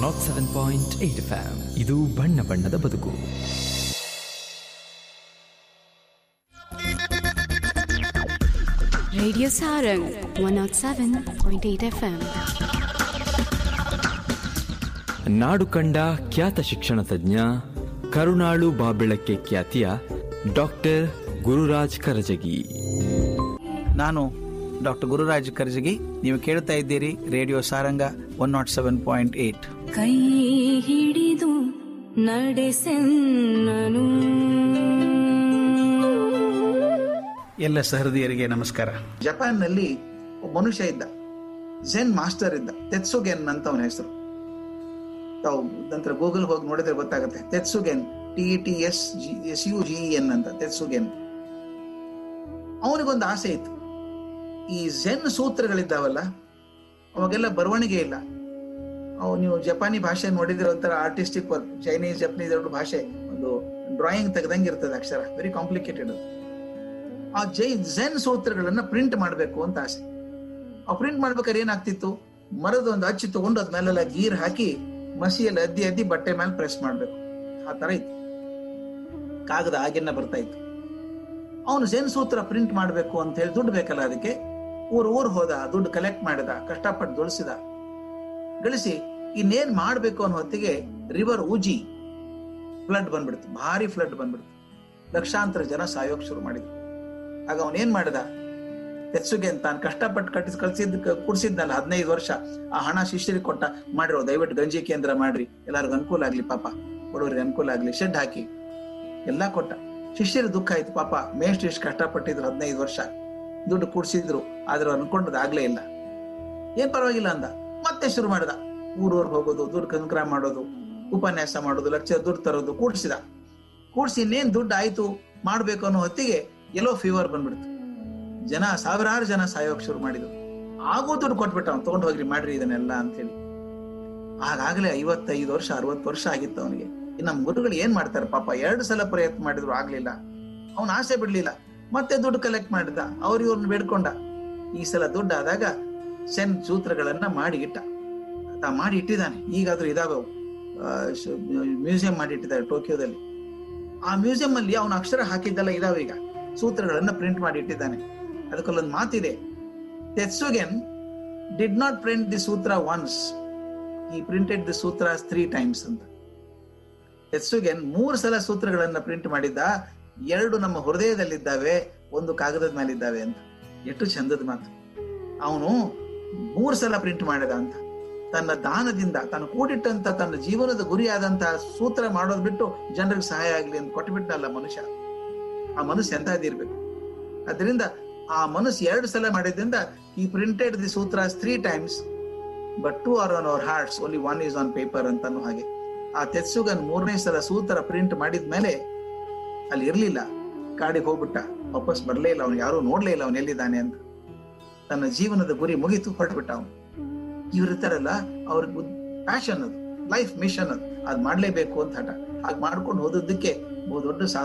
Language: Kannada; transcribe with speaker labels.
Speaker 1: Not seven point eight FM ಇದು ಬಣ್ಣ ಬಣ್ಣದ ಬದುಕು
Speaker 2: Radio Sarang 107.8 FM.
Speaker 1: ನಾಡು ಕಂಡ ಖ್ಯಾತ ಶಿಕ್ಷಣ ತಜ್ಞ ಕರುಣಾಳು ಬಾಬೆಳಕ್ಕೆ ಖ್ಯಾತಿಯ ಡಾಕ್ಟರ್ ಗುರುರಾಜ್ ಕರಜಗಿ
Speaker 3: ನಾನು ಡಾಕ್ಟರ್ ಗುರುರಾಜ್ ಕರ್ಜಗಿ ನೀವು ಕೇಳ್ತಾ ಇದ್ದೀರಿ radio Saranga one not seven point eight
Speaker 2: ಕೈ ಹಿಡಿದು ನಡೆಸೆನ್ನನು
Speaker 3: ಎಲ್ಲ ಸಹೃದಯರಿಗೆ ನಮಸ್ಕಾರ ಜಪಾನ್ನಲ್ಲಿ ಒಬ್ಬ ಮನುಷ್ಯ ಇದ್ದ ಝೆನ್ ಮಾಸ್ಟರ್ ಇದ್ದ ತೆತ್ಸುಗೆನ್ ಅಂತ ಅವನ ಹೆಸರು ತಾವು ನಂತರ ಗೂಗಲ್ ಹೋಗಿ ನೋಡಿದ್ರೆ ಗೊತ್ತಾಗುತ್ತೆ Tetsugen T T S G S U G N ಅಂತ ತೆತ್ಸುಗೆನ್ ಅವನಿಗೊಂದು ಆಸೆ ಇತ್ತು ಈ ಝೆನ್ ಸೂತ್ರಗಳಿದ್ದಾವಲ್ಲ ಅವಾಗೆಲ್ಲ ಬರವಣಿಗೆ ಇಲ್ಲ ಅವು ನೀವು ಜಪಾನಿ ಭಾಷೆ ನೋಡಿದ್ರೆ ಒಂಥರ ಆರ್ಟಿಸ್ಟಿಕ್ ವರ್ಕ್ ಚೈನೀಸ್ ಜಪನೀಸ್ ಎರಡು ಭಾಷೆ ಒಂದು ಡ್ರಾಯಿಂಗ್ ತೆಗ್ದಂಗೆ ಇರ್ತದೆ ಅಕ್ಷರ ವೆರಿ ಕಾಂಪ್ಲಿಕೇಟೆಡ್ ಆ ಜೈ ಝೆನ್ ಸೂತ್ರಗಳನ್ನ ಪ್ರಿಂಟ್ ಮಾಡಬೇಕು ಅಂತ ಆಸೆ ಆ ಪ್ರಿಂಟ್ ಮಾಡ್ಬೇಕಾದ್ರೆ ಏನಾಗ್ತಿತ್ತು ಮರದ ಒಂದು ಅಚ್ಚು ತಗೊಂಡು ಅದ್ ಮೇಲೆಲ್ಲ ಗೀರ್ ಹಾಕಿ ಮಸಿಯಲ್ಲಿ ಅದ್ದಿ ಅದ್ದಿ ಬಟ್ಟೆ ಮೇಲೆ ಪ್ರೆಸ್ ಮಾಡ್ಬೇಕು ಆ ತರ ಇತ್ತು ಕಾಗದ ಆಗಿನ್ನ ಬರ್ತಾ ಇತ್ತು ಅವನು ಝೆನ್ ಸೂತ್ರ ಪ್ರಿಂಟ್ ಮಾಡ್ಬೇಕು ಅಂತ ಹೇಳಿ ದುಡ್ಡು ಬೇಕಲ್ಲ ಅದಕ್ಕೆ ಊರ್ ಊರ್ ಹೋದ ದುಡ್ಡು ಕಲೆಕ್ಟ್ ಮಾಡಿದ ಕಷ್ಟಪಟ್ಟು ದುಡಿಸಿದ ಗಳಿಸಿ ಇನ್ನೇನ್ ಮಾಡ್ಬೇಕು ಅನ್ನೋ ಹೊತ್ತಿಗೆ ರಿವರ್ ಉಜಿ ಫ್ಲಡ್ ಬಂದ್ಬಿಡ್ತು ಭಾರಿ ಫ್ಲಡ್ ಬಂದ್ಬಿಡ್ತು ಲಕ್ಷಾಂತರ ಜನ ಸಾಯೋಕ್ ಶುರು ಮಾಡಿದ್ರು ಆಗ ಅವನೇನ್ ಮಾಡಿದ ತೆತ್ಸುಗೆ ಅಂತ ತಾನು ಕಷ್ಟಪಟ್ಟು ಕಟ್ಟಿಸ್ ಕಳ್ಸಿದ್ ಕುಡ್ಸಿದ್ನಲ್ಲ ಹದಿನೈದು ವರ್ಷ ಆ ಹಣ ಶಿಷ್ಯರಿಗೆ ಕೊಟ್ಟ ಮಾಡಿರೋ ದಯವಿಟ್ಟು ಗಂಜಿ ಕೇಂದ್ರ ಮಾಡ್ರಿ ಎಲ್ಲರಿಗೂ ಅನುಕೂಲ ಆಗ್ಲಿ ಪಾಪ ಬಡವರಿಗೆ ಅನುಕೂಲ ಆಗ್ಲಿ ಶೆಡ್ ಹಾಕಿ ಎಲ್ಲಾ ಕೊಟ್ಟ ಶಿಷ್ಯರ ದುಃಖ ಆಯ್ತು ಪಾಪ ಮೇಷ್ಟ್ರು ಇಷ್ಟು ಕಷ್ಟಪಟ್ಟಿದ್ರು ಹದಿನೈದು ವರ್ಷ ದುಡ್ಡು ಕೂಡ್ಸಿದ್ರು ಆದ್ರೆ ಅನ್ಕೊಂಡದ್ ಆಗ್ಲೇ ಇಲ್ಲ ಏನ್ ಪರವಾಗಿಲ್ಲ ಅಂದ ಮತ್ತೆ ಶುರು ಮಾಡ್ದ ಊರೂರ್ ಹೋಗೋದು ದುಡ್ಡು ಕಂಕ್ರ ಮಾಡೋದು ಉಪನ್ಯಾಸ ಮಾಡೋದು ಲೆಕ್ಚರ್ ದುಡ್ಡು ತರೋದು ಕೂಡ್ಸಿದ ಕೂಡ್ಸಿ ಇನ್ನೇನ್ ದುಡ್ಡು ಆಯ್ತು ಮಾಡ್ಬೇಕು ಅನ್ನೋ ಹೊತ್ತಿಗೆ ಎಲ್ಲೋ ಫೀವರ್ ಬಂದ್ಬಿಡ್ತು ಜನ ಸಾವಿರಾರು ಜನ ಸಾಯೋಕ್ ಶುರು ಮಾಡಿದ್ರು ಆಗೋ ದುಡ್ಡು ಕೊಟ್ಬಿಟ್ಟ ಅವ್ನು ತಗೊಂಡು ಹೋಗ್ರಿ ಮಾಡ್ರಿ ಇದನ್ನೆಲ್ಲ ಅಂತೇಳಿ ಆಗಾಗಲೇ ಐವತ್ತೈದು ವರ್ಷ ಅರವತ್ತು ವರ್ಷ ಆಗಿತ್ತು ಅವನಿಗೆ ನಮ್ಮ ಗುರುಗಳು ಏನ್ ಮಾಡ್ತಾರೆ ಪಾಪ ಎರಡು ಸಲ ಪ್ರಯತ್ನ ಮಾಡಿದ್ರು ಆಗ್ಲಿಲ್ಲ ಅವನ ಆಸೆ ಬಿಡ್ಲಿಲ್ಲ ಮತ್ತೆ ದುಡ್ಡು ಕಲೆಕ್ಟ್ ಮಾಡಿದ ಅವ್ರು ಇವ್ರನ್ನ ಬೇಡ್ಕೊಂಡ ಈ ಸಲ ದುಡ್ಡು ಆದಾಗ ಸೆನ್ ಸೂತ್ರಗಳನ್ನ ಮಾಡಿ ಇಟ್ಟ ಆತ ಮಾಡಿ ಇಟ್ಟಿದ್ದಾನೆ ಈಗಾದ್ರೂ ಇದಾವೆ ಅವು. ಆ, ಶ್- ಮ್ಯೂಸಿಯಂ ಮಾಡಿ ಇಟ್ಟಿದ್ದಾರೆ ಟೋಕಿಯೋದಲ್ಲಿ ಆ ಮ್ಯೂಸಿಯಂ ಅಲ್ಲಿ ಅವನ ಅಕ್ಷರ ಹಾಕಿದ್ದೆಲ್ಲ ಇದಾವೆ ಈಗ ಸೂತ್ರಗಳನ್ನ ಪ್ರಿಂಟ್ ಮಾಡಿ ಇಟ್ಟಿದ್ದಾನೆ ಅದಕ್ಕೊಂದೊಂದು ಮಾತಿದೆ Tetsugen did not print the sutra once he printed the sutra three times ಅಂತ ತೆತ್ಸುಗೆನ್ ಮೂರು ಸಲ ಸೂತ್ರಗಳನ್ನ ಪ್ರಿಂಟ್ ಮಾಡಿದ್ದ ಎರಡು ನಮ್ಮ ಹೃದಯದಲ್ಲಿದ್ದಾವೆ ಒಂದು ಕಾಗದದ ಮೇಲಿದ್ದಾವೆ ಅಂತ ಎಷ್ಟು ಚಂದದ ಮಾತು ಅವನು ಮೂರು ಸಲ ಪ್ರಿಂಟ್ ಮಾಡಿದ ಅಂತ ತನ್ನ ದಾನದಿಂದ ತಾನು ಕೂಡಿಟ್ಟಂತ ತನ್ನ ಜೀವನದ ಗುರಿಯಾದಂತಹ ಸೂತ್ರ ಮಾಡೋದ್ ಬಿಟ್ಟು ಜನರಿಗೆ ಸಹಾಯ ಆಗ್ಲಿ ಅಂತ ಕೊಟ್ಬಿಟ್ನಲ್ಲ ಮನುಷ್ಯ ಆ ಮನಸ್ಸು ಎಂತದಿರ್ಬೇಕು ಅದರಿಂದ ಆ ಮನಸ್ಸು ಎರಡು ಸಲ ಮಾಡಿದ್ರಿಂದ he printed the sutra three times but two are on our hearts only one is on paper ಅಂತಾನು ಹಾಗೆ ಆ ತೆತ್ಸುಗನ್ ಮೂರನೇ ಸಲ ಸೂತ್ರ ಪ್ರಿಂಟ್ ಮಾಡಿದ್ಮೇಲೆ ಅಲ್ಲಿ ಇರ್ಲಿಲ್ಲ ಕಾಡಿಗೆ ಹೋಗ್ಬಿಟ್ಟ ವಾಪಸ್ ಬರ್ಲೇ ಇಲ್ಲ ಅವ್ನು ಯಾರು ನೋಡ್ಲೇ ಇಲ್ಲ ಅವನು ಎಲ್ಲಿದ್ದಾನೆ ಅಂತ ತನ್ನ ಜೀವನದ ಗುರಿ ಮುಗಿತು ಹೊರಟ್ಬಿಟ್ಟ ಅವನು ಇವ್ರಿರ್ತಾರಲ್ಲ ಅವ್ರಿಗೆ ಪ್ಯಾಷನ್ ಅದು ಲೈಫ್ ಮಿಷನ್ ಅದು ಅದ್ ಮಾಡ್ಲೇಬೇಕು ಅಂತ ಹಠ ಹಾಗೆ ಮಾಡ್ಕೊಂಡು ಹೋದದ್ದಕ್ಕೆ ಬಹು ದೊಡ್ಡ ಸಾಧನೆ